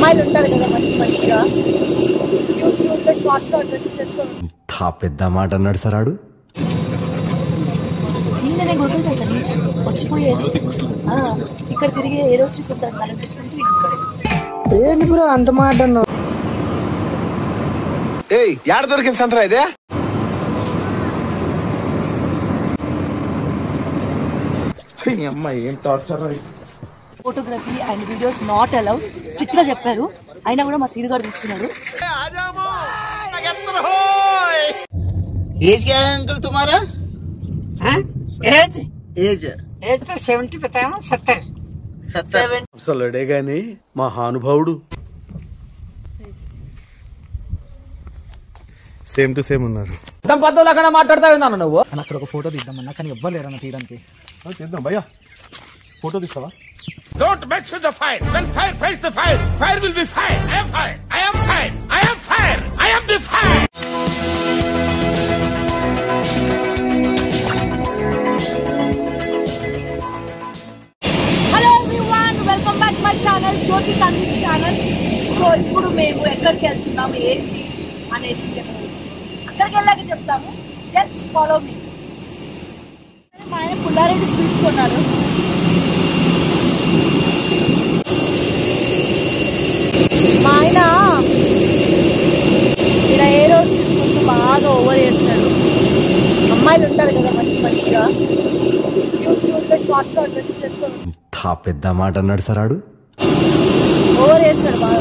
అమ్మాయిలు ఉంటారు కదా మంచి మంచిగా క్యూట్ క్యూట్ గా షార్ట్ షార్ట్ డ్రెస్సెస్ వేసుకొని తా పెద్ద మాట అన్నాడు సరాడు ఈయననే గూగుల్ పెడతాను వచ్చిపోయే ఆ, ఇక్కడ తిరిగే ఏ రోజు ఉంటారు వాళ్ళని చూసుకుంటూ ఇక్కడ ఏంటి బ్రో అంత మాట అన్నావు ఏయ్ యాడ దొరికింది సంతరా ఇదే అమ్మాయి ఏం torture photography and videos not allowed strict గా చెప్పారు అయినా కూడా మా సీన్ గారు తీస్తున్నారు एज क्या है अंकल तुम्हारा एज एज एज तो सेवेंटी बताया ना सत्तर सत्तर అసలుడే గాని మహానుభావుడు సేమ్ టు సేమ్ ఉన్నారు అక్కడ ఒక ఫోటో తీద్దామన్నా కానీ ఇవ్వలేరన్న తీయడానికి చేద్దాం భయ్యా ఫోటో తీస్తావా Don't mess with the fire. When fire fights the fire, fire will be fire. I am fire. I am fire. I am fire. I am the fire. Hello everyone welcome back my channel Jyothi Sangeet channel so ఇప్పుడు మేము ఎక్కడికి వెళ్తున్నాము ఏంటి అనేది చెప్పు అక్కడికి వెళ్ళాక చెప్తాము జస్ట్ ఫాలో మీ మా ఆయన పుల్లారెడ్డి స్వీట్స్ కొన్నాడు మా ఆయన ఇక్కడ ఏ రోజు తీసుకుంటూ బాగా ఓవర్ చేస్తాడు అమ్మాయిలు ఉంటారు కదా మంచి మంచిగా క్యూట్ క్యూట్ గా షార్ట్ షార్ట్ డ్రెస్సెస్ వేసుకొని తా పెద్ద మాట అన్నాడు సరాడు ఓవర్ చేస్తాడు బాగా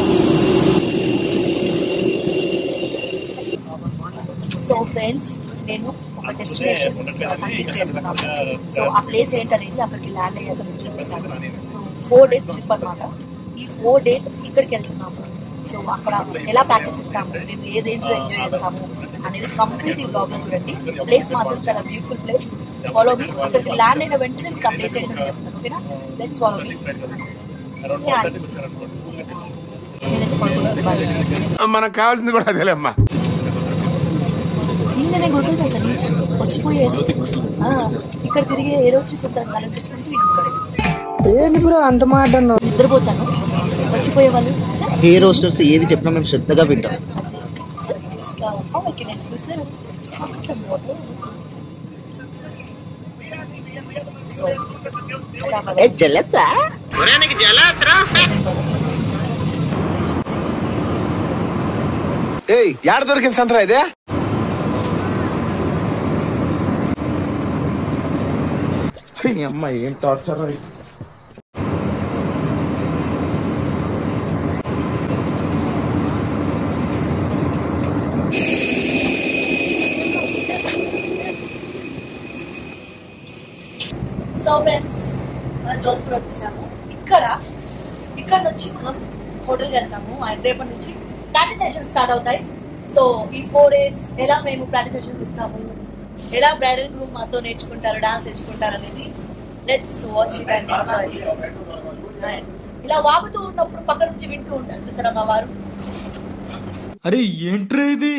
సో ఫ్రెండ్స్ నేను ఒక డెస్టినేషన్ సంగీత్ వెళ్తున్నాను సో ఆ ప్లేస్ ఏంటనేది అక్కడికి ల్యాండ్ అయ్యాక మీకు చూపిస్తాను సో ఫోర్ డేస్ ట్రిప్ అనమాట ఈ ఫోర్ డేస్ ఇక్కడికి వెళ్తున్నాము సో అక్కడ ఎలా ప్రాక్టీస్ ఇస్తాము మేము ఏ రేంజ్ లో ఎంజాయ్ చేస్తాము అనేది కంప్లీట్ ఈ బ్లాగ్ లో చూడండి ప్లేస్ మాత్రం చాలా బ్యూటిఫుల్ ప్లేస్ ఫాలో మీ అక్కడికి ల్యాండ్ అయిన వెంటనే మీకు ఆ ప్లేస్ ఏంటని చెప్తాను ఓకేనా లెట్స్ ఫాలో మీ నేనైతే పడుకుంటాను మనకు కావాల్సింది కూడా అదేలేమ్మా ఈయననే గూగుల్ పెడతాను వచ్చిపోయే ఆ, ఇక్కడ తిరిగే ఏ రోజు ఉంటారు వాళ్ళని చూసుకుంటూ ఇక్కడ ఏంటి బ్రో అంత మాట అన్నావు నిద్రపోతాను వచ్చిపోయే వాళ్ళు సార్ ఏ రోస్టర్స్ ఏది చెప్పినా మేము శ్రద్ధగా వింటాం sir how I can help you, sir? How can some water? So, ఏ జలసా ఏయ్ యాడ దొరికింది సంతరా ఇదే అమ్మాయి ఏం టార్చర్ సో ఫ్రెండ్స్ మనం జోధ్పూర్ వచ్చేసాము ఇక్కడ ఇక్కడ నుంచి మనం హోటల్కి వెళ్తాము అండ్ రేపటి నుంచి ప్రాక్టీస్ సెషన్స్ స్టార్ట్ అవుతాయి సో ఈ ఫోర్ డేస్ ఎలా మేము ప్రాక్టీస్ సెషన్స్ ఇస్తాము ఎలా బ్రైడల్ గ్రూప్ మాతో నేర్చుకుంటారు డాన్స్ నేర్చుకుంటారు అనేది let's watch it and enjoy ఇలా వాగుతూ ఉన్నప్పుడు పక్క నుంచి వింటూ ఉంటారు చూసారా మా వారు అరే ఏంట్రా ఇది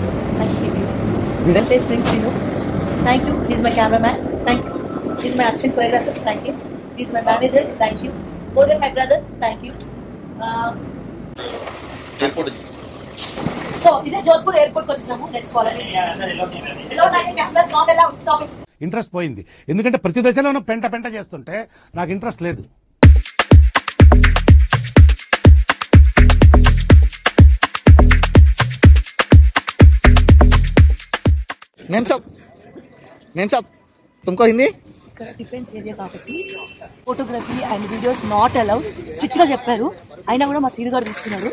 Face brings you. Thank you. He's my cameraman. Thank you. He's my assistant choreographer. Thank you. He's my manager. Thank you. More than my brother. Thank you. Um, so ఇదే జోధ్పూర్ ఎయిర్పోర్ట్ వచ్చేసాము లెట్స్ ఫాలో హలో నాకు cameras not allowed stop interest పోయింది ఎందుకంటే ప్రతి దశలోనూ పెంట పెంట చేస్తుంటే నాకు ఇంట్రెస్ట్ లేదు మేం సబ్ మేం సబ్ తుమ్కో హిందీ ఇక్కడ డిఫెన్స్ ఏరియా కాబట్టి photography and videos not allowed strict గా చెప్పారు అయినా కూడా మా సీన్ గారు తీస్తున్నారు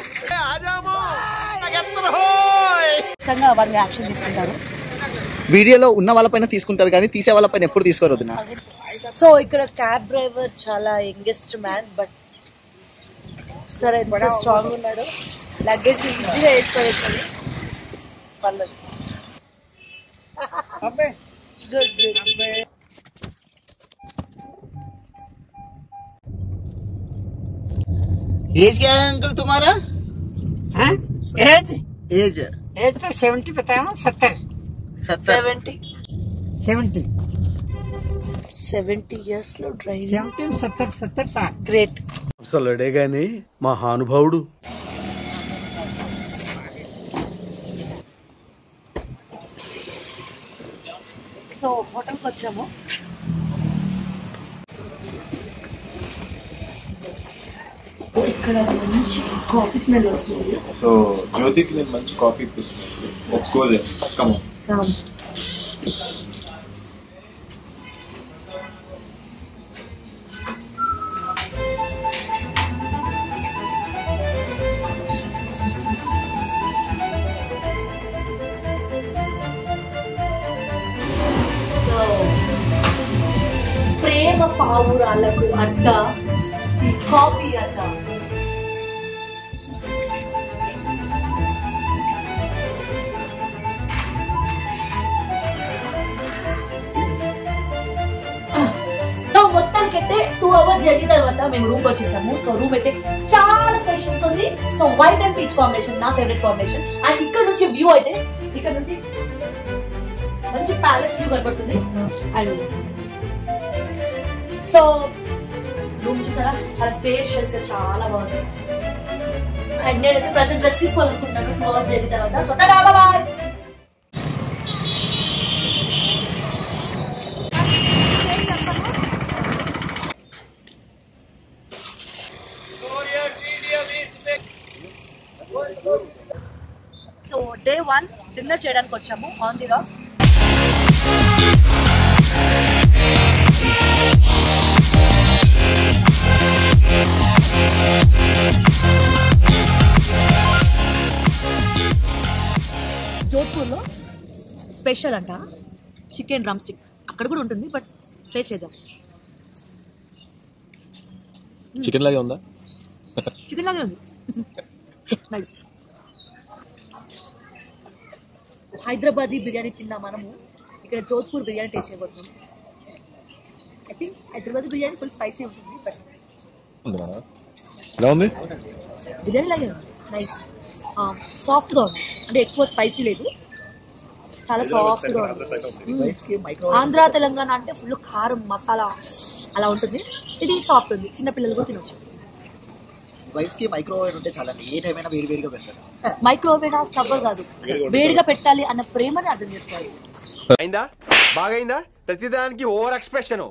ఖచ్చితంగా వాళ్ళు యాక్షన్ తీసుకుంటారు వీడియోలో ఉన్న వాళ్ళపైన తీసుకుంటారు కానీ తీసే వాళ్ళపైన ఎప్పుడు తీసుకోరు వదినా సో ఇక్కడ క్యాబ్ డ్రైవర్ చాలా యంగెస్ట్ మ్యాన్ బట్ సరే ఎంత స్ట్రాంగ్ ఉన్నాడు లగేజ్ ఈజీగా వేసుకోవచ్చు పర్లేదు గుడ్ గుడ్ एज क्या है अंकल तुम्हारा एज एज एज तो सेवेंटी बताया ना सत्तर सत्तर సెవెంటీ सेवेंटी సెవెంటీ ఇయర్స్ లో డ్రైవింగ్ सेवेंटी सत्तर सत्तर साठ గ్రేట్ అసలుడే గాని మహానుభావుడు వచ్చాము ఇక్కడ మంచి కాఫీ స్మెల్ వస్తుంది సో జ్యోతికి నేను మంచి కాఫీ ఇప్పిస్తున్నాను లెట్స్ గో దే కమ్ రామ్ సో ప్రేమ పావురాలకు అడ్డ ఈ కాఫీ అడ్డ సో మొత్తానికైతే టూ అవర్స్ జర్నీ తర్వాత మేము రూమ్ వచ్చేసాము సో రూమ్ అయితే చాలా స్పెషల్స్ ఉంది so white and peach combination నా ఫేవరెట్ కాంబినేషన్ అండ్ ఇక్కడ నుంచి వ్యూ అయితే ఇక్కడ నుంచి మంచి ప్యాలెస్ వ్యూ కనబడుతుంది అండ్ సో రూమ్ చూసారా చాలా స్పేషియస్ గా చాలా బాగుంది అండ్ నేనైతే ప్రజెంట్ డ్రెస్ తీసుకోవాలనుకుంటున్నాను టూ అవర్స్ జరిగిన తర్వాత so tata bye so day one dinner చేయడానికి వచ్చాము ఆన్ ది రాక్స్ జోధ్పూర్లో స్పెషల్ అంట చికెన్ డ్రమ్ స్టిక్ అక్కడ కూడా ఉంటుంది బట్ ట్రై చేద్దాం చికెన్ లాగే ఉందా చికెన్ లాగే ఉంది నైస్ హైదరాబాదీ బిర్యానీ తిన్నా మనము ఇక్కడ జోధ్పూర్ బిర్యానీ టేస్ట్ చేయబోతున్నాం I think Hyderabadi biryani full spicy ఉంటుంది బట్ ఉంది మన ఎలా ఉంది బిర్యానీ లాగే ఉంది నైస్ సాఫ్ట్గా ఉంది అంటే ఎక్కువ స్పైసీ లేదు చాలా సాఫ్ట్గా ఉంది మైక్రో ఆంధ్ర తెలంగాణ అంటే ఫుల్ కారం మసాలా అలా ఉంటుంది ఇది సాఫ్ట్ ఉంది చిన్న పిల్లలు కూడా తినొచ్చు వైఫ్స్ కి మైక్రోవేవ్ ఉంటే చాలా ఏ టైం అయినా వేడి వేడిగా పెడతారు మైక్రోవేవ్ స్టవ్ కాదు వేడిగా పెట్టాలి అన్న ప్రేమని అర్థం చేసుకోవాలి అయిందా బాగైందా ప్రతిదానికి over expression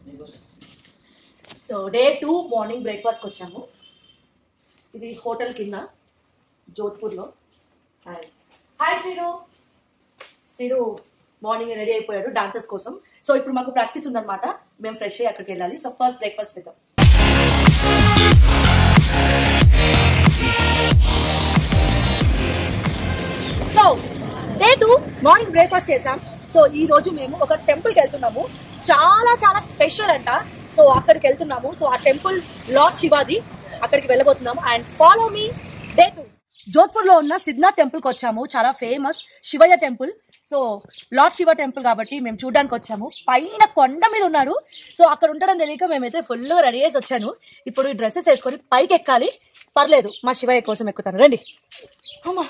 so day two morning బ్రేక్ఫాస్ట్కి వచ్చాము ఇది హోటల్ కింద జోధ్పూర్లో hi hi Srinu Srinu morning ready అయిపోయాడు డాన్సర్స్ కోసం సో ఇప్పుడు మాకు ప్రాక్టీస్ ఉందన్నమాట మేము ఫ్రెష్ అయ్యి అక్కడికి వెళ్ళాలి సో ఫస్ట్ బ్రేక్ఫాస్ట్ చేద్దాం so day two morning breakfast చేసాం సో ఈ రోజు మేము ఒక టెంపుల్ కి వెళ్తున్నాము చాలా చాలా స్పెషల్ అంట సో అక్కడికి వెళ్తున్నాము సో ఆ టెంపుల్ లాస్ శివాది అక్కడికి వెళ్ళబోతున్నాము and follow me day two Jodhpur లో ఉన్న సిద్నాథ్ టెంపుల్ కి వచ్చాము చాలా famous Shivayya temple so lord Shiva temple కాబట్టి మేము చూడడానికి వచ్చాము పైన కొండ మీద ఉన్నాడు సో అక్కడ ఉండడం తెలియక మేమైతే ఫుల్ రెడీ చేసి వచ్చాను ఇప్పుడు ఈ డ్రెస్సెస్ వేసుకొని పైకి ఎక్కాలి పర్లేదు మా శివయ్య కోసం ఎక్కుతాను రండి అమ్మా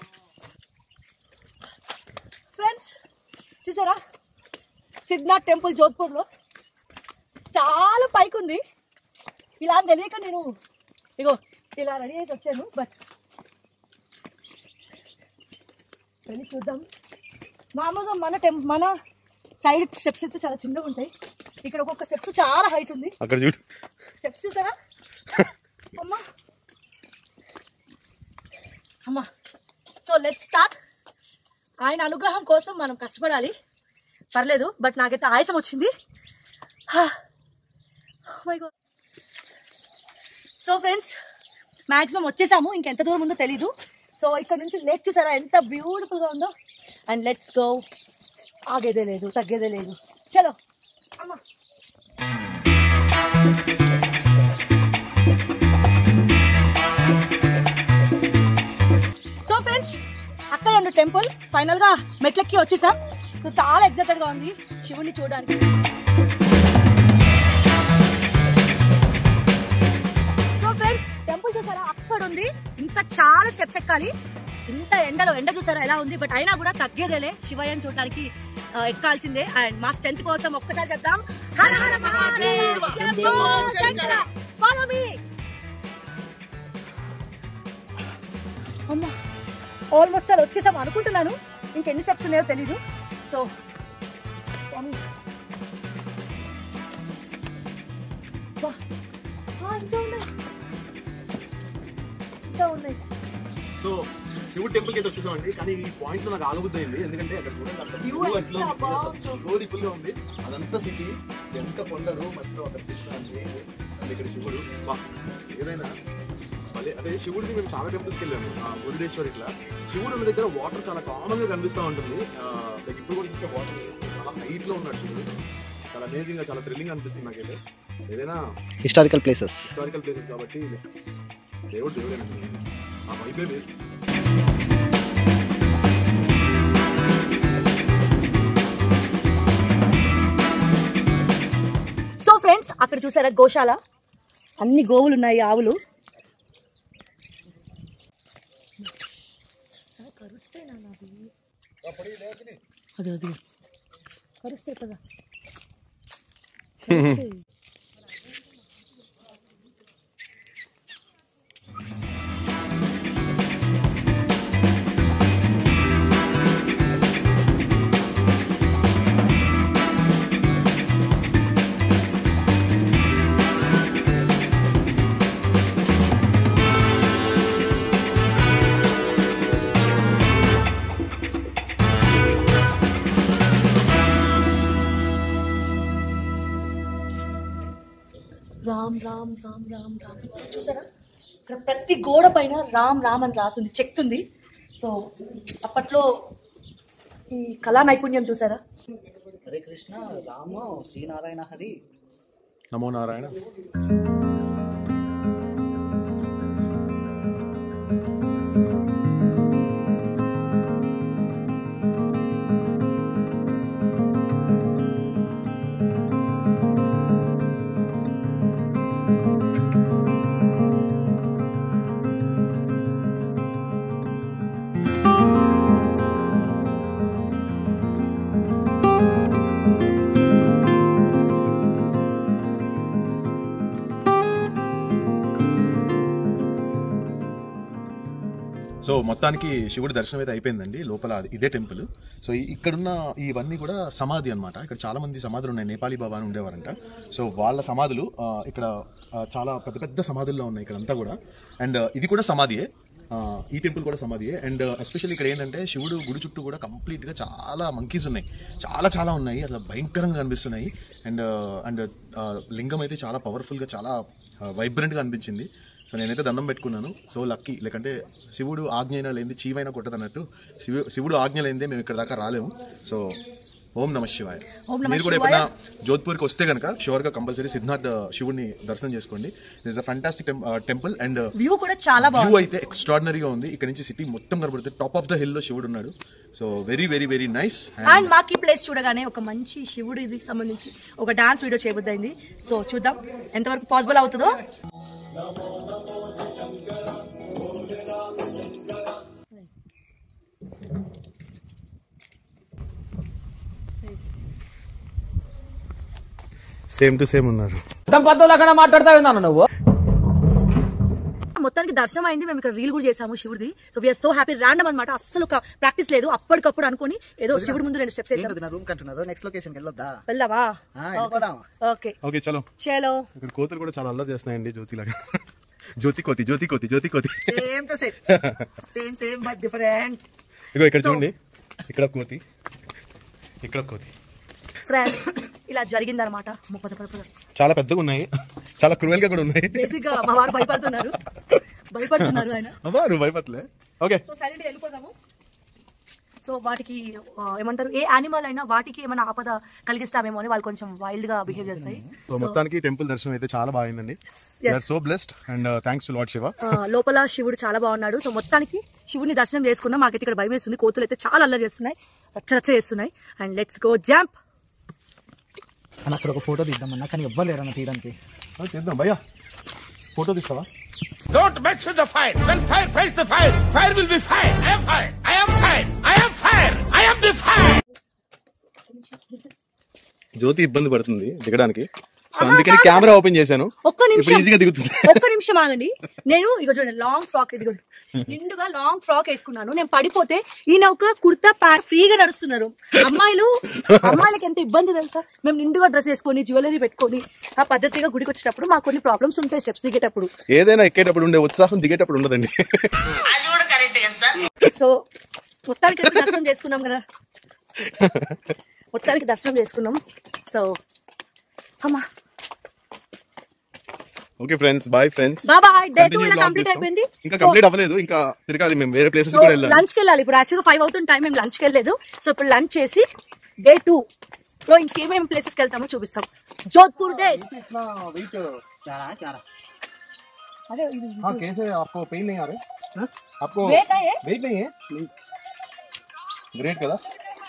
ఫ్రెండ్స్ చూసారా సిద్నాథ్ టెంపుల్ జోధ్పూర్లో చాలా పైకి ఉంది ఇలా అని తెలియక నేను ఇగో ఇలా రెడీ చేసి వచ్చాను బట్ వెళ్ళి చూద్దాం మామూలుగా మన టెం మన సైడ్ స్టెప్స్ అయితే చాలా చిన్నగా ఉంటాయి ఇక్కడ ఒక్కొక్క స్టెప్స్ చాలా హైట్ ఉంది అక్కడ చూడు స్టెప్స్ చూసారా అమ్మా అమ్మా సో లెట్ స్టార్ట్ ఆయన అనుగ్రహం కోసం మనం కష్టపడాలి పర్లేదు బట్ నాకైతే ఆయాసం వచ్చింది my god so friends maximum వచ్చేసాము ఇంకెంత దూరం ఉందో తెలీదు సో ఇక్కడ నుంచి లేక్ చూసారా ఎంత బ్యూటిఫుల్గా ఉందో అండ్ లెట్స్ గో ఆగేదే లేదు తగ్గేదే లేదు చలో అమ్మా సో ఫ్రెండ్స్ అక్కడ ఉన్న టెంపుల్ ఫైనల్ గా మెట్లెక్కి వచ్చేసాం సో చాలా ఎక్సైటెడ్ గా ఉంది శివుణ్ణి చూడడానికి సో ఫ్రెండ్స్ టెంపుల్ చూసారా అక్కడ ఉంది ఇంకా చాలా స్టెప్స్ ఎక్కాలి ఇంత ఎండలో ఎండ చూసారా ఎలా ఉంది బట్ అయినా కూడా తగ్గేదేలే శివయ్యని చూడడానికి ఆ, ఎక్కాల్సిందే అండ్ మా స్ట్రెంత్ కోసం ఒక్కసారి చెప్తాం హర హర మహాదేవ్ శంభో శంకర ఫాలో మీ అమ్మా ఆల్మోస్ట్ అలా వచ్చేసాం అనుకుంటున్నాను ఇంకెన్ని స్టెప్స్ ఉన్నాయో తెలీదు సో స్వామి అబ్బా ఆ, ఇంకా ఉన్నాయి ఇంకా ఉన్నాయి సో శివుడు టెంపుల్ కి అయితే వచ్చేసామండి కానీ ఈ పాయింట్ లో నాకు ఆగబుద్ధి అయింది ఎందుకంటే అక్కడ చూడండి అక్కడ View view ఎంత అట్లా ఉంది. బాగుందో. బ్యూటిఫుల్ గా ఉంది అదంతా సిటీ ఎంత కొండలు మధ్యలో అక్కడ చెట్లు అన్ని అండ్ ఇక్కడ శివుడు బా ఏదైనా భలే అదే శివుడిని మేము చాలా టెంపుల్స్కి వెళ్ళాము ఆ మురుడేశ్వర్ ఇట్లా శివుడు ఉన్న దగ్గర వాటర్ చాలా కామన్ గా కనిపిస్తూ ఉంటుంది ఆ, like ఇప్పుడు కూడా చూస్తే వాటర్ చాలా హైట్ లో ఉన్నాడు శివుడు చాలా అమేజింగ్ గా చాలా థ్రిల్లింగ్ అనిపిస్తుంది నాకైతే ఏదైనా హిస్టారికల్ ప్లేసెస్ హిస్టారికల్ ప్లేసెస్ కాబట్టి దేవుడు దేవుడే ఆ వైపే వేరు సో ఫ్రెండ్స్ అక్కడ చూసారా గోశాల అన్ని గోవులు ఉన్నాయి ఆవులు అది అది కరుస్తాయి కదా రామ్ రామ్ రామ్ రామ్ రామ్ సో చూసారా ఇక్కడ ప్రతి గోడ పైన రామ్ రామ్ అని రాసింది చెక్ ఉంది సో అప్పట్లో ఈ కళా నైపుణ్యం చూసారా హరే కృష్ణ రామ శ్రీనారాయణ హరి నమో నారాయణ సో మొత్తానికి శివుడి దర్శనం అయితే అయిపోయిందండి లోపల అది- ఇదే టెంపుల్ సో ఈ- ఇక్కడున్న ఇవన్నీ కూడా సమాధి అన్నమాట ఇక్కడ చాలా మంది సమాధులు ఉన్నాయి నేపాలీ బాబా అని ఉండేవారంట సో వాళ్ళ సమాధులు ఆ, ఇక్కడ ఆ, చాలా పెద్ద పెద్ద సమాధుల్లో ఉన్నాయి ఇక్కడంతా కూడా అండ్ ఇది కూడా సమాధియే ఆ, ఈ టెంపుల్ కూడా సమాధియే అండ్ ఎస్పెషల్లీ ఇక్కడ ఏంటంటే శివుడు గుడి చుట్టూ కూడా కంప్లీట్గా చాలా మంకీస్ ఉన్నాయి చాలా చాలా ఉన్నాయి అసలు భయంకరంగా కనిపిస్తున్నాయి అండ్ అండ్ లింగం అయితే చాలా పవర్ఫుల్గా చాలా వైబ్రెంట్గా అనిపించింది సో నేనైతే దండం పెట్టుకున్నాను సో లక్కీ లేకంటే శివుడు ఆజ్ఞ లేనిది చీవైనా కొట్టదన్నట్టు శివు శివుడు ఆజ్ఞ లేనిదే మేము ఇక్కడ దాకా రాలేము సో ఓం నమ శివాయ ఓం నమః మీరు కూడా శివాయ. ఎప్పుడైనా జోధ్పూర్కి వస్తే కనుక షూర్గా కంపల్సరీ సిద్ధార్థ్ శివుడిని దర్శనం చేసుకోండి this a fantastic temple and view కూడా చాలా వ్యూ బాగుంది అయితే ఎక్స్ట్రాడినరీగా ఉంది ఇక్కడ నుంచి సిటీ మొత్తం కనబడుతుంది టాప్ ఆఫ్ ద హిల్ లో శివుడు ఉన్నాడు so very very very nice and మాకు ఈ ప్లేస్ చూడగానే ఒక మంచి శివుడికి సంబంధించి ఒక డాన్స్ వీడియో చేయబుద్దయింది సో చూద్దాం ఎంతవరకు పాసిబుల్ అవుతుందో సేమ్ టు సేమ్ ఉన్నారు మొత్తానికి దర్శనం అయింది మేము ఇక్కడ రీల్ కూడా చేసాము శివుడిది so we're so happy random అనమాట అస్సలు ఒక ప్రాక్టీస్ లేదు అప్పటికప్పుడు అనుకొని ఏదో శివుడి ముందు రెండు స్టెప్స్ వేసాం ఏంటది నా రూమ్ కంటున్నారు నెక్స్ట్ లొకేషన్కి వెళ్ళొద్దా వెళ్దామా ఆ, వెళ్ళిపోదాం ఓకే ఓకే చలో చలో ఇక్కడ కోతులు కూడా చాలా అల్లరి చేస్తున్నాయండి జ్యోతిలాగా జ్యోతి కోతి జ్యోతి కోతి జ్యోతి కోతి same to same same same but different ego ఇక్కడ చూడండి ఇక్కడ ఒక కోతి ఇక్కడ ఒక కోతి ఫ్రెండ్ ఇలా జరిగిందనమాట పద పద పద చాలా పెద్దగా ఉన్నాయి చాలా క్రూయల్ గా కూడా ఉన్నాయి బేసిక్ గా మా వారు భయపడుతున్నారు భయపడుతున్నారు ఆయన అబ్బా నువ్వు భయపడలే ఓకే సో సైలెంట్ వెళ్ళిపోదాము సో వాటికి ఆ, ఏమంటారు ఏ యానిమల్ అయినా వాటికి ఏమైనా ఆపద కలిగిస్తామేమో అని వాళ్ళు కొంచెం వైల్డ్ గా బిహేవ్ చేస్తాయి సో మొత్తానికి టెంపుల్ దర్శనం అయితే చాలా బాగుందండి so blessed and thanks to lord Shiva ఆ, లోపల శివుడు చాలా బాగున్నాడు సో మొత్తానికి శివుని దర్శనం చేసుకున్నాం మాకైతే ఇక్కడ భయం వేస్తుంది కోతులు అయితే చాలా అల్లరి చేస్తున్నాయి రచ్చ రచ్చ చేస్తున్నాయి అండ్ లెట్స్ గో జాంప్ అన్న అక్కడ ఒక ఫోటో తీద్దామన్నా కానీ ఇవ్వలేరన్న తీయడానికి చేద్దాం భయ్యా ఫోటో తీస్తావా Don't mess with the fire. When fire fights the fire, fire will be fire. I am fire. I am fire. I am fire. I am the fire. Jyothi ఇబ్బంది పడుతుంది దిగడానికి సో అందుకని కెమెరా ఓపెన్ చేశాను ఒక్క నిమిషం ఇప్పుడు ఈజీగా దిగుతుంది ఒక్క నిమిషం ఆగండి నేను ఇక చూడండి లాంగ్ ఫ్రాక్ ఇది నిండుగా లాంగ్ ఫ్రాక్ వేసుకున్నాను నేను పడిపోతే ఈయన ఒక కుర్తా ప్యాంట్ ఫ్రీగా నడుస్తున్నారు అమ్మాయిలు అమ్మాయిలకి ఎంత ఇబ్బంది తెలుసా మేము నిండుగా డ్రెస్ వేసుకొని జ్యువెలరీ పెట్టుకొని ఆ పద్ధతిగా గుడికి వచ్చేటప్పుడు మాకు కొన్ని ప్రాబ్లమ్స్ ఉంటాయి స్టెప్స్ దిగేటప్పుడు ఏదైనా ఎక్కేటప్పుడు ఉండే ఉత్సాహం దిగేటప్పుడు ఉండదండి సో మొత్తానికి అయితే దర్శనం చేసుకున్నాం కదా మొత్తానికి దర్శనం చేసుకున్నాం సో అమ్మా okay friends bye friends bye day two ఇలా కంప్లీట్ అయిపోయింది ఇంకా కంప్లీట్ అవ్వలేదు ఇంకా తిరగాలి మేము వేరే ప్లేసెస్ కూడా వెళ్ళాలి లంచ్ కి వెళ్ళాలి ఇప్పుడు యాక్చువల్గా ఫైవ్ అవుతుంది టైం మేము లంచ్ కి వెళ్ళలేదు సో ఇప్పుడు లంచ్ చేసి డే టూ లో ఇంకేమేమి ప్లేసెస్ కి వెళ్తామో చూపిస్తాం జోధ్పూర్ డేస్ అదే ఇది- हाँ कैसे आपको पेन नहीं आ रहे आपको Weight है ये? वेट नहीं है ग्रेट కదా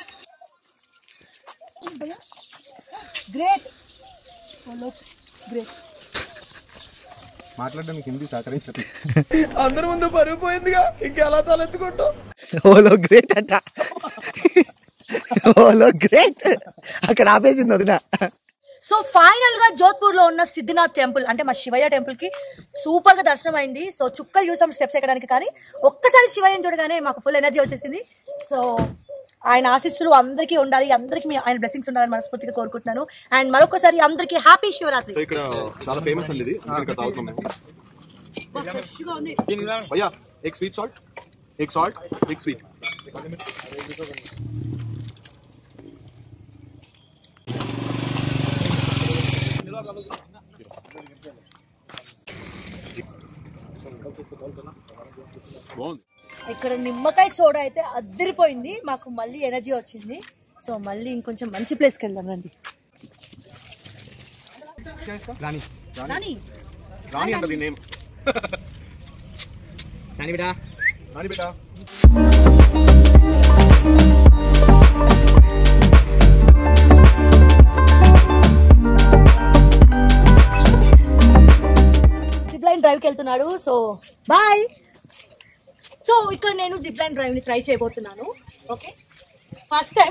గ్రేట్ గ్రేట్ మాట్లాడడానికి హిందీ సహకరించట్లేదు ఓలో గ్రేట్ అంట ఓలో గ్రేట్ అక్కడ ఆపేసింది వదిన సో ఫైనల్ గా జోధ్పూర్ లో ఉన్న సిద్ధినాథ్ టెంపుల్ అంటే మా శివయ్య టెంపుల్ కి సూపర్ గా దర్శనం అయింది సో చుక్కలు చూసాం స్టెప్స్ ఎక్కడానికి కానీ ఒక్కసారి శివయ్యని చూడగానే మాకు ఫుల్ ఎనర్జీ వచ్చేసింది సో ఆయన ఆశీస్సులు అందరికీ ఉండాలి అందరికీ మీ ఆయన బ్లెస్సింగ్స్ ఉండాలని మనస్ఫూర్తిగా కోరుకుంటున్నాను అండ్ మరొకసారి అందరికీ హ్యాపీ శివరాత్రి సో ఇక్కడ చాలా ఫేమస్ అండి ఇది అందుకని ఇక్కడ తాగుతాం మేము ఫ్రెష్ గా ఉంది भैया एक स्वीट सॉल्ट एक सॉल्ट एक स्वीट బాగుంది ఇక్కడ నిమ్మకాయ సోడా అయితే అద్దరిపోయింది మాకు మళ్ళీ ఎనర్జీ వచ్చింది సో మళ్ళీ ఇంకొంచెం మంచి ప్లేస్కి వెళ్దాం రండి రాణి రాణి రాణి అంటది నేమ్ రాణి బిడ్డ రాణి బేటా జిప్ లైన్ డ్రైవ్ కి వెళ్తున్నాడు సో బాయ్ సో ఇక్కడ నేను జిప్ లైన్ డ్రైవ్ ని ట్రై చేయబోతున్నాను ఓకే ఫస్ట్ టైం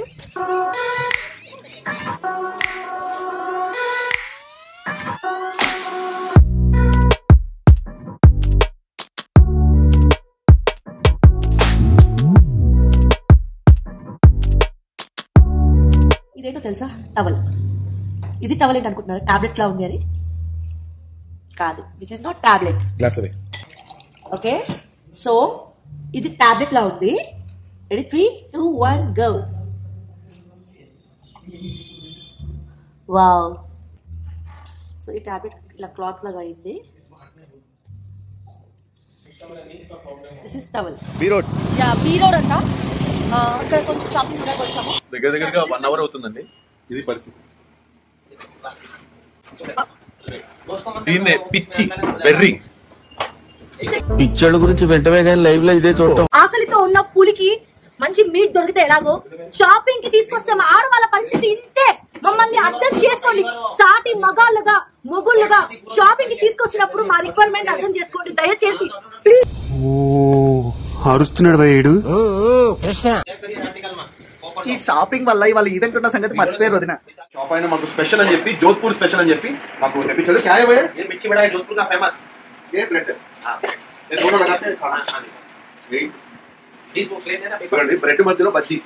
ఇదేంటో తెలుసా టవల్ ఇది టవల్ ఏంటి అనుకుంటున్నారు టాబ్లెట్ లా ఉంది అది కాదు this is not tablet glass అదే ఓకే సో ఇది టాబ్లెట్ లా ఉంది ready three two one go wow so ఈ టాబ్లెట్ ఇలా క్లాత్ లాగా అయింది this is towel B road యా బీ రోడ్ అంట ఆ, అక్కడ కొంచెం షాపింగ్ కూడా వచ్చాము దగ్గర దగ్గరగా వన్ అవర్ అవుతుందండి ఇది పరిస్థితి దీన్నే పిచ్చి బెర్రీ పిచ్చోళ్ళ గురించి వెంటనే కానీ లైవ్ లో ఇదే చూడటం ఆకలితో ఉన్న పులికి మంచి మీట్ దొరికితే ఎలాగో షాపింగ్ కి తీసుకొస్తే మా ఆడవాళ్ళ పరిస్థితి ఇంతే మమ్మల్ని అర్థం చేసుకోండి సాటి మగాళ్ళుగా మొగుళ్ళుగా షాపింగ్ కి తీసుకొచ్చినప్పుడు మా రిక్వైర్మెంట్ అర్థం చేసుకోండి దయచేసి ప్లీజ్ అరుస్తున్నాడు భయ్యుడు ఈ షాపింగ్ వల్ల ఇవాళ ఈవెంట్ ఉన్న సంగతి మర్చిపోయారు వదిన షాప్ అయినా మాకు స్పెషల్ అని చెప్పి జోధ్పూర్ స్పెషల్ అని చెప్పి మాకు తెప్పించాడు క్యా భయ్యా ये मिर्ची बड़ा है जोधपुर का फेमस ఏ బ్రెడ్ ये दोनों लगाते हैं खाना यही डिश बुक लेते हैं ना पेपर చూడండి బ్రెడ్ మధ్యలో బజ్జీ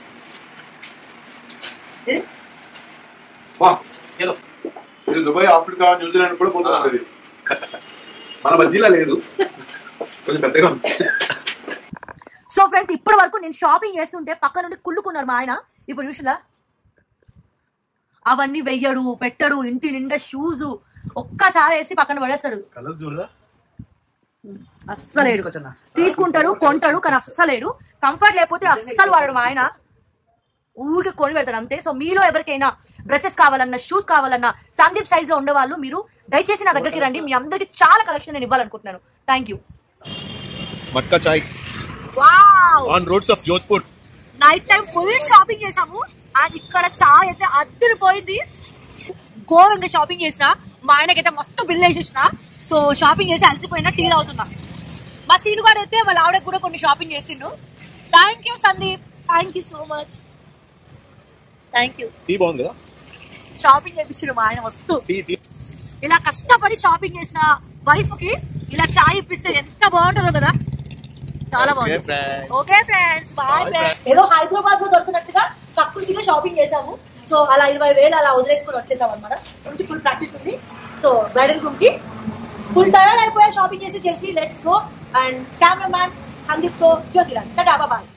వా चलो ఇది దుబాయ్ ఆఫ్రికా న్యూజిలాండ్ కూడా పోతున్నారు ఇది మన బజ్జీలా లేదు కొంచెం పెద్దగా ఉంది సో ఫ్రెండ్స్ ఇప్పటి వరకు నేను షాపింగ్ చేస్తుంటే పక్క నుండి కుళ్ళుకున్నారు మా ఆయన ఇప్పుడు చూసినా అవన్నీ వెయ్యడు పెట్టడు ఇంటి నిండా షూస్ ఒక్కసారి వేసి పక్కన పడేస్తాడు కలర్స్ చూడరా అస్సలేడు తీసుకొచ్చన్నా. తీసుకుంటాడు కొంటాడు కానీ అస్సలేడు కంఫర్ట్ లేకపోతే అస్సలు వాడడు మా ఆయన ఊరికి కొని పెడతాడు అంతే సో మీలో ఎవరికైనా డ్రెస్సెస్ కావాలన్నా షూస్ కావాలన్నా సందీప్ సైజ్ లో ఉండేవాళ్ళు మీరు దయచేసి నా దగ్గరికి రండి మీ అందరికి చాలా కలెక్షన్ నేను ఇవ్వాలనుకుంటున్నాను thank you matka chai wow on roads of Jodhpur night time full shopping చేసాము అండ్ ఇక్కడ చాయ్ అయితే అద్దరిపోయింది ఘోరంగా షాపింగ్ చేసిన మా ఆయనకైతే మస్తు బిల్ వేసేసిన సో షాపింగ్ చేసి అలసిపోయినా టీ తాగుతున్నా మా సీను గారు అయితే వాళ్ళ ఆవిడకి కూడా కొన్ని షాపింగ్ చేసిండు thank you Sandeep thank you so much thank you tea బాగుంది కదా షాపింగ్ చేయించారు మా ఆయన వస్తూ ఇలా కష్టపడి షాపింగ్ చేసిన వైఫ్ కి ఇలా చాయ్ ఇప్పిస్తే ఎంత బాగుంటుందో కదా చాలా బాగుంది ఓకే ఫ్రెండ్స్ బాయ్ ఫ్రెండ్స్ ఏదో హైదరాబాద్ లో దొరికినట్టుగా ప్రకృతిగా షాపింగ్ చేసాము సో అలా ఇరవై వేలు అలా వదిలేసుకొని వచ్చేసాం అనమాట కొంచెం ఫుల్ ప్రాక్టీస్ ఉంది సో బ్రైడల్ రూమ్ కి ఫుల్ టైర్డ్ అయిపోయా షాపింగ్ చేసి చేసి let's go and cameraman Sandeep తో జ్యోతిరాజ్ టాటా బాయ్